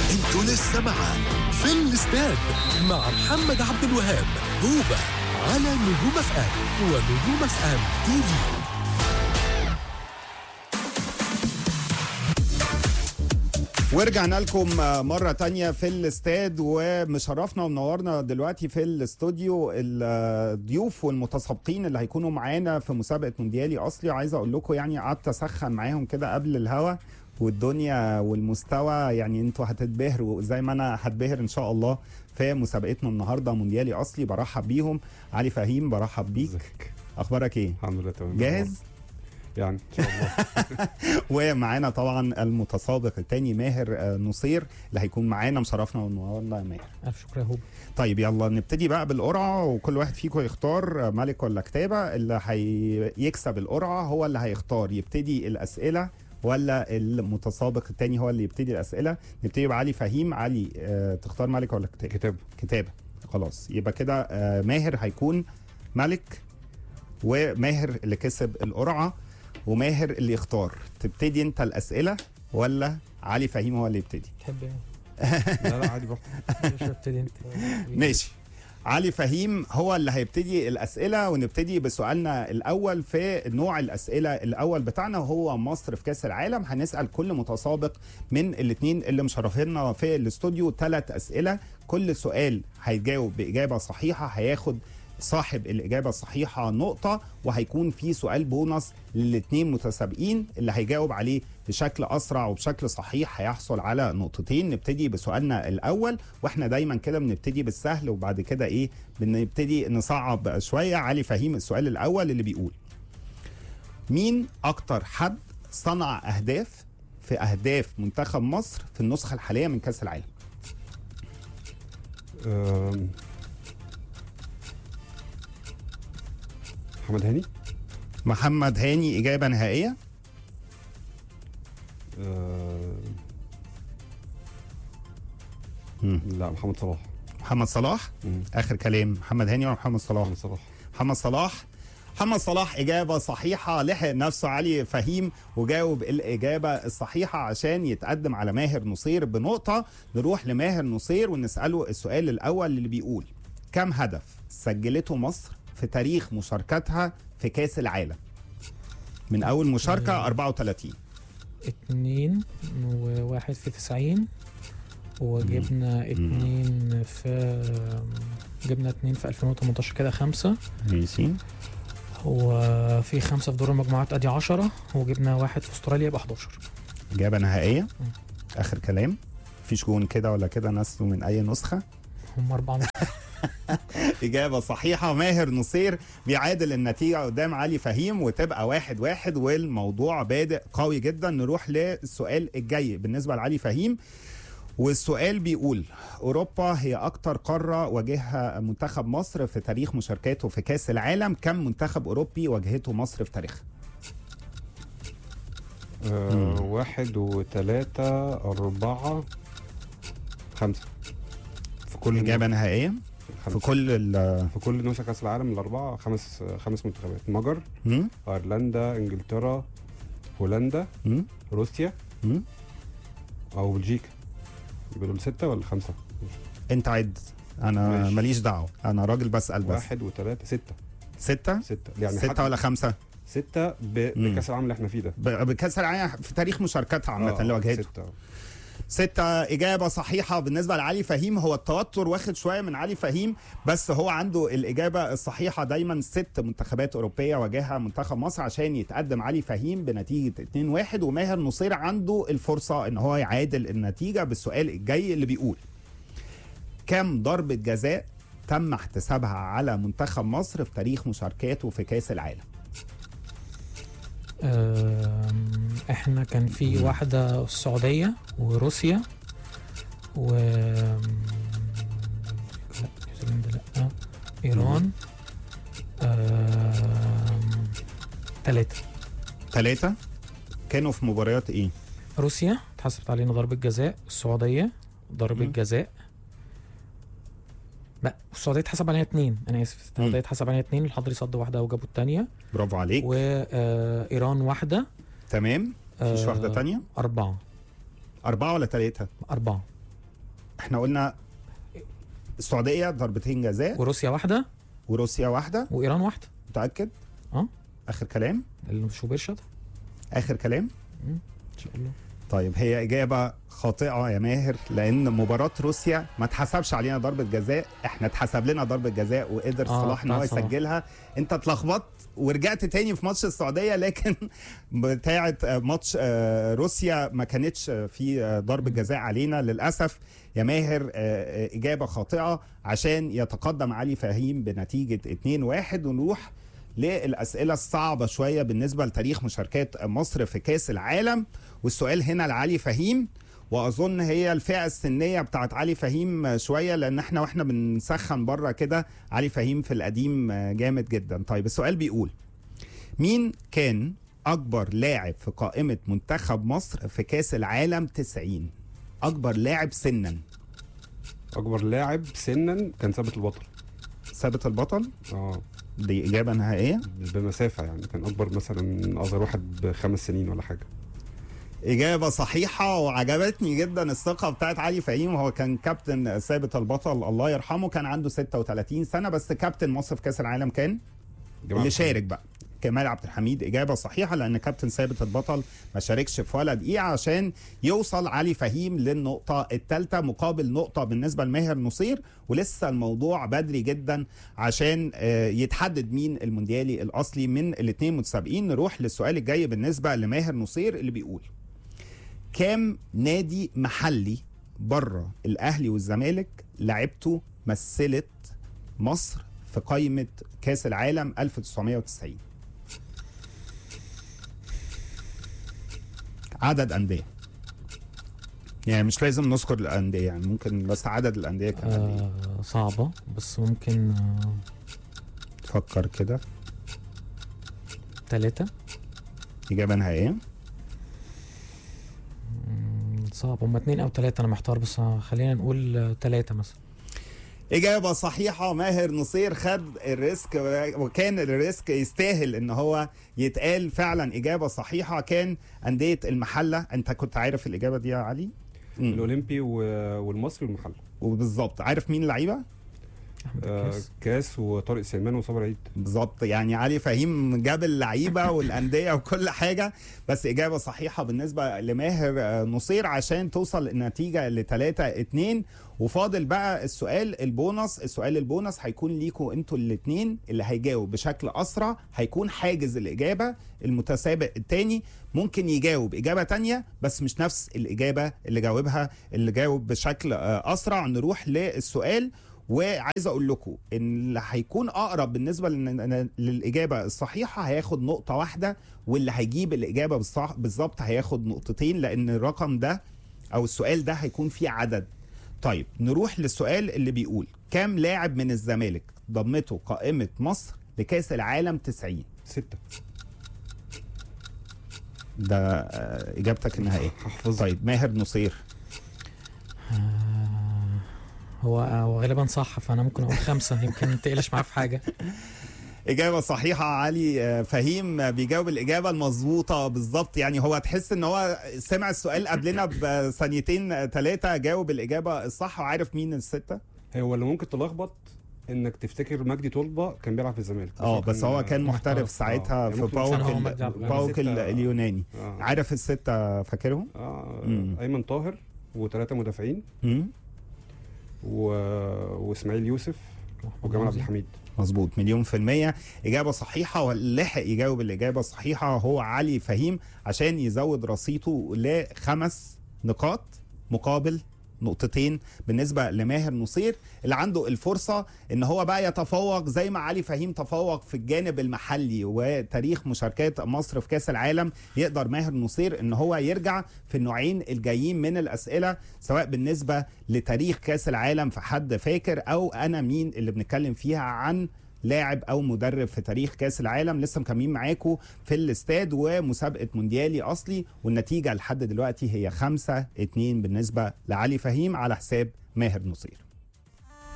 انتوا لسه مع في الاستاد مع محمد عبد الوهاب هوبا على نجوم اف ام ونجوم اف ام تي في ورجعنا لكم مرة تانية في الاستاد ومشرفنا ومنورنا دلوقتي في الاستوديو الضيوف والمتسابقين اللي هيكونوا معانا في مسابقة مونديالي أصلي وعايز أقول لكم يعني قعدت أسخن معاهم كده قبل الهوا والدنيا والمستوى يعني انتوا هتتبهروا زي ما انا هتبهر ان شاء الله في مسابقتنا النهارده مونديالي اصلي برحب بيهم علي فهيم برحب بيك ازيك اخبارك ايه الحمد لله تمام جاهز يعني ان شاء الله ومعانا طبعا المتسابق الثاني ماهر آه، نصير اللي هيكون معانا مشرفنا ومنورنا يا ماهر الف شكر يا هوب طيب يلا نبتدي بقى بالقرعه وكل واحد فيكم يختار ملك ولا كتابه اللي هيكسب القرعه هو اللي هيختار يبتدي الاسئله ولا المتسابق الثاني هو اللي يبتدي الاسئله نبتدي بعلي فهيم علي آه تختار ملك ولا كتابه كتاب كتابه خلاص يبقى كده آه ماهر هيكون ملك وماهر اللي كسب القرعه وماهر اللي يختار تبتدي انت الاسئله ولا علي فهيم هو اللي يبتدي تحب ايه؟ لا لا عادي براحتك مش ابتدي انت ماشي علي فهيم هو اللي هيبتدي الاسئله ونبتدي بسؤالنا الاول في نوع الاسئله الاول بتاعنا وهو مصر في كاس العالم هنسال كل متسابق من الاثنين اللي مشرفينا في الاستوديو ثلاث اسئله كل سؤال هيجاوب باجابه صحيحه هياخد صاحب الإجابة الصحيحة نقطة وهيكون في سؤال بونص للاثنين متسابقين اللي هيجاوب عليه بشكل أسرع وبشكل صحيح هيحصل على نقطتين نبتدي بسؤالنا الأول وإحنا دايما كده بنبتدي بالسهل وبعد كده إيه بنبتدي نصعب شوية علي فهيم السؤال الأول اللي بيقول مين أكتر حد صنع أهداف في أهداف منتخب مصر في النسخة الحالية من كأس العالم آم، محمد هاني محمد هاني إجابة نهائية آم، مم. لا محمد صلاح محمد صلاح مم. اخر كلام محمد هاني ولا محمد صلاح محمد صلاح محمد صلاح محمد صلاح إجابة صحيحة لحق نفسه علي فهيم وجاوب الإجابة الصحيحة عشان يتقدم على ماهر نصير بنقطة نروح لماهر نصير ونسأله السؤال الأول اللي بيقول كم هدف سجلته مصر في تاريخ مشاركتها في كأس العالم من أول مشاركة 34 اتنين وواحد في تسعين وجبنا اتنين في جبنا اتنين في 2018 كده خمسة ماشي وفي خمسة في دور المجموعات ادي عشرة وجبنا واحد في استراليا يبقى 11 إجابة نهائية آخر كلام مفيش جون كده ولا كده نسله من أي نسخة هم أربعة إجابة صحيحة ماهر نصير بيعادل النتيجة قدام علي فهيم وتبقى واحد واحد والموضوع بادئ قوي جدا نروح للسؤال الجاي بالنسبة لعلي فهيم والسؤال بيقول أوروبا هي أكتر قارة واجهها منتخب مصر في تاريخ مشاركاته في كأس العالم كم منتخب أوروبي واجهته مصر في تاريخها آه، واحد وثلاثة أربعة خمسة في كل إجابة نهائية في خمسة. كل ال في كل نسخ كأس العالم الأربعة خمس خمس منتخبات مجر مم؟ أيرلندا إنجلترا هولندا مم؟ روسيا مم؟ أو بلجيكا يبقى دول ستة ولا خمسة؟ أنت عد أنا ماشي. ماليش دعوة أنا راجل بسأل بس واحد وثلاثة ستة ستة ستة يعني ستة حتى ولا خمسة ستة ب- مم. بكأس العالم اللي احنا فيه ده ب- بكأس العالم في تاريخ مشاركتها عامة آه، اللي واجهته ستة ستة إجابة صحيحة بالنسبة لعلي فهيم هو التوتر واخد شوية من علي فهيم بس هو عنده الإجابة الصحيحة دايما ست منتخبات أوروبية واجهها منتخب مصر عشان يتقدم علي فهيم بنتيجة 2-1 وماهر نصير عنده الفرصة إن هو يعادل النتيجة بالسؤال الجاي اللي بيقول كم ضربة جزاء تم احتسابها على منتخب مصر في تاريخ مشاركاته في كأس العالم أم، احنا كان في واحدة السعودية وروسيا و لا نيوزيلندا لا ايران أم، تلاتة ثلاثة كانوا في مباريات إيه؟ روسيا اتحسبت علينا ضربة جزاء السعودية ضربة مم. جزاء لا السعودية اتحسب عليها اتنين انا اسف السعودية مم. اتحسب عليها اتنين الحضري صد واحدة وجابوا التانية برافو عليك وايران واحدة تمام مفيش آه، واحدة تانية أربعة أربعة ولا ثلاثة أربعة احنا قلنا السعوديه ضربتين جزاء وروسيا واحده وروسيا واحده وايران واحده متاكد اه اخر كلام الشوبير شاطر اخر كلام ان شاء الله طيب هي إجابة خاطئة يا ماهر لأن مباراة روسيا ما اتحسبش علينا ضربة جزاء احنا اتحسب لنا ضربة جزاء وقدر آه، صلاح ان هو بتاع صلاح. يسجلها انت اتلخبطت ورجعت تاني في ماتش السعودية لكن بتاعة آه، ماتش آه، روسيا ما كانتش آه، في آه، ضربة جزاء علينا للأسف يا ماهر آه، آه، إجابة خاطئة عشان يتقدم علي فهيم بنتيجة 2-1 ونروح للأسئلة الصعبة شوية بالنسبة لتاريخ مشاركات مصر في كأس العالم والسؤال هنا لعلي فهيم واظن هي الفئه السنيه بتاعت علي فهيم شويه لان احنا واحنا بنسخن بره كده علي فهيم في القديم جامد جدا طيب السؤال بيقول مين كان اكبر لاعب في قائمه منتخب مصر في كاس العالم 90 اكبر لاعب سنا اكبر لاعب سنا كان ثابت البطل ثابت البطل اه دي اجابه نهائيه بمسافه يعني كان اكبر مثلا اصغر واحد بخمس سنين ولا حاجه إجابة صحيحة وعجبتني جدا الثقة بتاعت علي فهيم هو كان كابتن ثابت البطل الله يرحمه كان عنده 36 سنة بس كابتن مصر في كأس العالم كان جماعة اللي شارك بقى كمال عبد الحميد إجابة صحيحة لأن كابتن ثابت البطل ما شاركش في ولا دقيقة عشان يوصل علي فهيم للنقطة الثالثة مقابل نقطة بالنسبة لماهر نصير ولسه الموضوع بدري جدا عشان آه، يتحدد مين المونديالي الأصلي من الاثنين متسابقين نروح للسؤال الجاي بالنسبة لماهر نصير اللي بيقول كام نادي محلي بره الاهلي والزمالك لعبته مثلت مصر في قائمه كاس العالم 1990 عدد انديه يعني مش لازم نذكر الانديه يعني ممكن بس عدد الانديه كمان آه صعبه بس ممكن آه فكر كده ثلاثه اجابه نهائيه صعب هما اتنين او ثلاثه انا محتار بس آه، خلينا نقول ثلاثه مثلا إجابة صحيحة ماهر نصير خد الريسك وكان الريسك يستاهل إن هو يتقال فعلا إجابة صحيحة كان أندية المحلة أنت كنت عارف الإجابة دي يا علي؟ مم. الاولمبي و- والمصري والمحل وبالظبط عارف مين اللعيبة؟ احمد آه الكاس كاس وطارق سليمان وصابر عيد بالظبط يعني علي فهيم جاب اللعيبه والانديه وكل حاجه بس اجابه صحيحه بالنسبه لماهر آه، نصير عشان توصل النتيجه ل 3 2 وفاضل بقى السؤال البونص السؤال البونص هيكون ليكوا انتوا الاثنين اللي هيجاوب بشكل اسرع هيكون حاجز الاجابه المتسابق الثاني ممكن يجاوب اجابه تانية بس مش نفس الاجابه اللي جاوبها اللي جاوب بشكل آه، اسرع نروح للسؤال وعايز اقول لكم ان اللي هيكون اقرب بالنسبه لل- للاجابه الصحيحه هياخد نقطه واحده واللي هيجيب الاجابه بالصح بالظبط هياخد نقطتين لان الرقم ده او السؤال ده هيكون فيه عدد طيب نروح للسؤال اللي بيقول كام لاعب من الزمالك ضمته قائمه مصر لكاس العالم 90 ستة ده آه، اجابتك النهائيه هحفظ طيب ماهر نصير آه هو هو غالبا صح فانا ممكن اقول خمسه يمكن ما تقلش معاه في حاجه إجابة صحيحة علي آه، فهيم آه، بيجاوب الإجابة المظبوطة بالظبط يعني هو تحس إن هو سمع السؤال قبلنا بثانيتين ثلاثة جاوب الإجابة الصح وعارف مين الستة هو اللي ممكن تلخبط انك تفتكر مجدي طلبه كان بيلعب في الزمالك اه بس هو كان محترف محترف. ساعتها آه، في ممكن باوك سنة هو ال- مجدي عبد باوك ستة- ال- اليوناني آه. عارف الستة فاكرهم؟ اه مم. ايمن طاهر وثلاثه مدافعين مم. و... واسماعيل يوسف وجمال عبد الحميد مظبوط مليون في المية إجابة صحيحة واللحق يجاوب الإجابة الصحيحة هو علي فهيم عشان يزود رصيده لخمس نقاط مقابل نقطتين بالنسبة لماهر نصير اللي عنده الفرصة ان هو بقى يتفوق زي ما علي فهيم تفوق في الجانب المحلي وتاريخ مشاركات مصر في كاس العالم يقدر ماهر نصير ان هو يرجع في النوعين الجايين من الاسئلة سواء بالنسبة لتاريخ كاس العالم في حد فاكر او انا مين اللي بنتكلم فيها عن لاعب او مدرب في تاريخ كاس العالم لسه مكملين معاكم في الاستاد ومسابقه مونديالي اصلي والنتيجه لحد دلوقتي هي 5 2 بالنسبه لعلي فهيم على حساب ماهر نصير